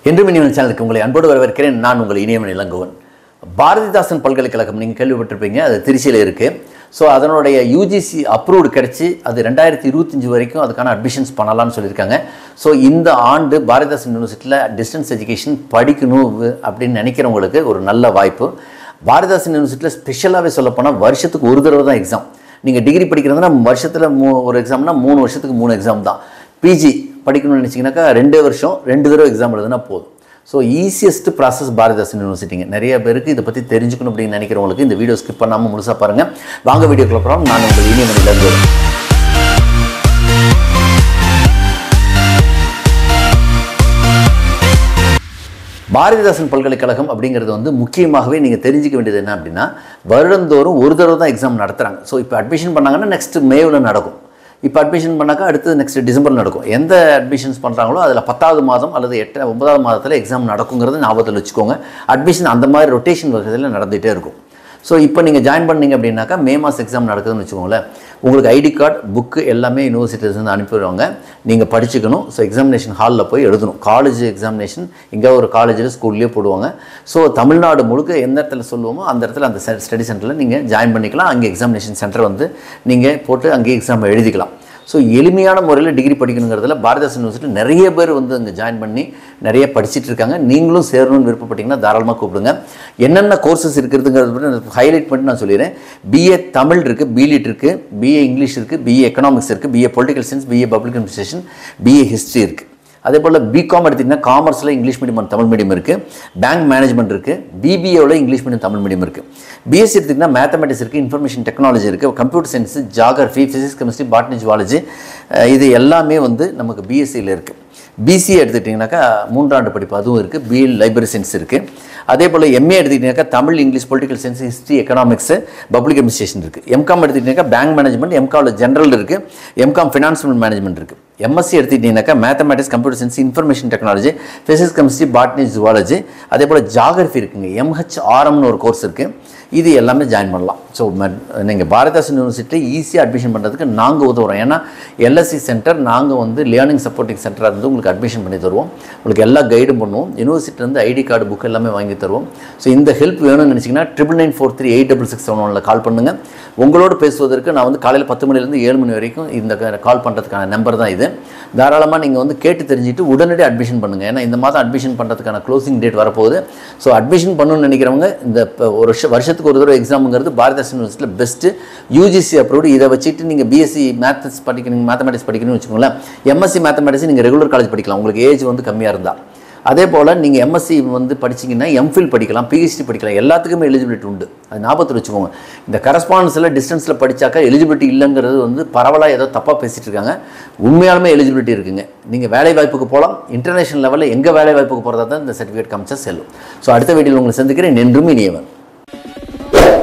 என்றும் இனிவன் சேனலுக்கு உங்களை அன்போடு வரவேற்கிறேன் நான் உங்கள் இனியவன் இளங்கோவன் பாரதிதாசன் பல்கலைக்கழகம் நீங்கள் கேள்விப்பட்டிருப்பீங்க அது திருச்சியில் இருக்குது ஸோ அதனுடைய யூஜிசி அப்ரூவ்டு கிடச்சி அது ரெண்டாயிரத்தி இருபத்தஞ்சி வரைக்கும் அதுக்கான அட்மிஷன்ஸ் பண்ணலாம்னு சொல்லியிருக்காங்க ஸோ இந்த ஆண்டு பாரதிதாசன் யூனிவர்சிட்டியில் டிஸ்டன்ஸ் எஜுகேஷன் படிக்கணும் அப்படின்னு நினைக்கிறவங்களுக்கு ஒரு நல்ல வாய்ப்பு பாரதிதாசன் யூனிவர்சிட்டியில் ஸ்பெஷலாகவே சொல்லப்போனால் வருஷத்துக்கு ஒரு தடவை தான் எக்ஸாம் நீங்கள் டிகிரி படிக்கிறதுனா வருஷத்தில் மூ ஒரு எக்ஸாம்னா மூணு வருஷத்துக்கு மூணு எக்ஸாம் தான் பிஜி படிக்கணும்னு நினச்சிங்கனாக்கா ரெண்டே வருஷம் ரெண்டு தடவை எக்ஸாம் எழுதுனா போதும் ஸோ ஈஸியஸ்ட் ப்ராசஸ் பாரதிதாசன் யூனிவர்சிட்டிங்க நிறைய பேருக்கு இதை பற்றி தெரிஞ்சுக்கணும் அப்படின்னு நினைக்கிறவங்களுக்கு இந்த வீடியோ ஸ்கிப் பண்ணாமல் முழுசாக பாருங்கள் வாங்க வீடியோக்குள்ள போகிறோம் நான் உங்கள் இனியமணிலேருந்து பாரதிதாசன் பல்கலைக்கழகம் அப்படிங்கிறது வந்து முக்கியமாகவே நீங்கள் தெரிஞ்சிக்க வேண்டியது என்ன அப்படின்னா வருடந்தோறும் ஒரு தடவை தான் எக்ஸாம் நடத்துகிறாங்க ஸோ இப்போ அட்மிஷன் பண்ணாங்கன்னா நெக்ஸ்ட் மேவில் நடக்கும் இப்போ அட்மிஷன் பண்ணாக்கா அடுத்து நெக்ஸ்ட் டிசம்பர் நடக்கும் எந்த அட்மிஷன்ஸ் பண்ணுறாங்களோ அதில் பத்தாவது மாதம் அல்லது எட்டு ஒன்பதாவது மாதத்தில் எக்ஸாம் நடக்குங்கிறது ஞாபகத்தில் வச்சுக்கோங்க அட்மிஷன் அந்த மாதிரி ரொட்டேஷன் வகையில் நடந்துகிட்டே இருக்கும் ஸோ இப்போ நீங்கள் ஜாயின் பண்ணீங்க அப்படின்னாக்கா மே மாதம் எக்ஸாம் நடக்குதுன்னு வச்சுக்கோங்களேன் உங்களுக்கு ஐடி கார்டு புக்கு எல்லாமே யூனிவர்சிட்டிஸ்லேருந்து அனுப்பிடுவாங்க நீங்கள் படிச்சுக்கணும் ஸோ எக்ஸாமினேஷன் ஹாலில் போய் எழுதணும் காலேஜ் எக்ஸாமினேஷன் எங்கே ஒரு காலேஜில் ஸ்கூல்லேயே போடுவாங்க ஸோ தமிழ்நாடு முழுக்க எந்த இடத்துல சொல்லுவோமோ அந்த இடத்துல அந்த ஸ்டடி சென்டரில் நீங்கள் ஜாயின் பண்ணிக்கலாம் அங்கே எக்ஸாமினேஷன் சென்டர் வந்து நீங்கள் போட்டு அங்கேயே எக்ஸாம் எழுதிக்கலாம் ஸோ எளிமையான முறையில் டிகிரி படிக்கணுங்கிறதுல பாரதிதாசன் யூனிவர்சிட்டி நிறைய பேர் வந்து அங்கே ஜாயின் பண்ணி நிறைய படிச்சுட்டு இருக்காங்க நீங்களும் சேரணும்னு விருப்பப்பட்டீங்கன்னா தாராளமாக கூப்பிடுங்க என்னென்ன கோர்சஸ் இருக்கிறதுங்கிறது ஹைலைட் பண்ணி நான் சொல்லிடுறேன் பிஏ தமிழ் இருக்குது பிலிட் இருக்குது பிஏ இங்கிலீஷ் இருக்குது பிஏ எக்கனாமிக்ஸ் இருக்குது BA political science BA public administration BA history இருக்குது அதே போல் பிகாம் எடுத்திங்கன்னா காமர்ஸில் இங்கிலீஷ் மீடியம் தமிழ் மீடியம் இருக்குது பேங்க் மேனேஜ்மெண்ட் இருக்குது பிபிஏவில் இங்கிலீஷ் மீடியம் தமிழ் மீடியம் இருக்குது பிஎஸ்சி எடுத்திங்கன்னா மேத்தமெட்டிக்ஸ் இருக்குது இன்ஃபர்மேஷன் டெக்னாலஜி இருக்குது computer science geography physics chemistry botany zoology இது எல்லாமே வந்து நமக்கு பிஎஸ்சியில் இருக்குது பிசிஏ எடுத்துக்கிட்டிங்கனாக்கா மூன்றாண்டு படிப்பு அதுவும் இருக்குது பிஎல் லைப்ரரி சயின்ஸ் இருக்குது அதே போல் எம்ஏ எடுத்துக்கிட்டிங்கனாக்கா Tamil English political science history economics public administration இருக்குது எம்காம் எடுத்துக்கிட்டிங்கனாக்கா பேங்க் மேனேஜ்மெண்ட் எம்காமில் ஜென்ரல் இருக்குது எம்காம் ஃபினான்ஷியல் மேனேஜ்மெண்ட் இருக்குது எம்எஸ்சி எடுத்துக்கிட்டிங்கனாக்கா mathematics computer science information technology physics chemistry botany zoology அதே போல் ஜாகிரஃபி இருக்குங்க எம்ஹெச்ஆர்எம்னு ஒரு கோர்ஸ் இருக்குது இது எல்லாமே ஜாயின் பண்ணலாம் ஸோ நீங்கள் பாரதிதாசன் யூனிவர்சிட்டியில் ஈஸியாக அட்மிஷன் பண்ணுறதுக்கு நாங்கள் உதவுறோம் ஏன்னா எல்எஸ்சி சென்டர் நாங்கள் வந்து லேர்னிங் சப்போர்ட்டிங் சென்டராக இருந்து உங்களுக்கு அட்மிஷன் பண்ணி தருவோம் உங்களுக்கு எல்லா கைடும் பண்ணுவோம் யூனிவர்சிட்டிலேருந்து ஐடி கார்டு புக் எல்லாமே வாங்கி தருவோம் ஸோ இந்த ஹெல்ப் வேணும்னு நினச்சிங்கன்னா triple nine four three eight double six seven ஒனில் கால் பண்ணுங்கள் உங்களோடு பேசுவதற்கு நான் வந்து காலையில் பத்து மணிலேருந்து ஏழு மணி வரைக்கும் இந்த கால் பண்ணுறதுக்கான நம்பர் தான் இது தாராளமாக நீங்கள் வந்து கேட்டு தெரிஞ்சுட்டு உடனடி அட்மிஷன் பண்ணுங்கள் ஏன்னா இந்த மாதம் அட்மிஷன் பண்ணுறதுக்கான க்ளோசிங் டேட் வரப்போகுது ஸோ அட்மிஷன் பண்ணணும்னு நினைக்கிறவங்க இந்த ஒரு வருஷம் வருஷத்துக்கு ஒரு தடவை எக்ஸாமுங்கிறது பாரதாசன் யூனிவர்சிட்டியில் பெஸ்ட்டு யூஜிசி அப்ரூவ்டு இதை வச்சுட்டு நீங்கள் பிஎஸ்சி மேத்ஸ் படிக்கணும் மேத்தமெட்டிக்ஸ் படிக்கணும்னு வச்சுக்கோங்களேன் எம்எஸ்சி மேத்தமெட்டிக்ஸ் நீங்கள் ரெகுலர் காலேஜ் படிக்கலாம் உங்களுக்கு ஏஜ் வந்து கம்மியாக இருந்தால் அதே போல் நீங்கள் எம்எஸ்சி வந்து படிச்சிங்கன்னா எம்ஃபில் படிக்கலாம் பிஹெச்டி படிக்கலாம் எல்லாத்துக்குமே எலிஜிபிலிட்டி உண்டு அது ஞாபகத்தில் வச்சுக்கோங்க இந்த கரஸ்பாண்டன்ஸில் டிஸ்டன்ஸில் படித்தாக்கா எலிஜிபிலிட்டி இல்லைங்கிறது வந்து பரவலாக ஏதோ தப்பாக பேசிகிட்டு இருக்காங்க உண்மையாலுமே எலிஜிபிலிட்டி இருக்குங்க நீங்கள் வேலை வாய்ப்புக்கு போகலாம் இன்டர்நேஷனல் லெவலில் எங்கே வேலை வாய்ப்புக்கு போகிறதா தான் இந்த சர்டிஃபிகேட் காமிச்சா செல்லும் ஸோ அடுத்த வீடியோவில் உங்களை சந்திக்கிறேன் என்றும் இனியவன்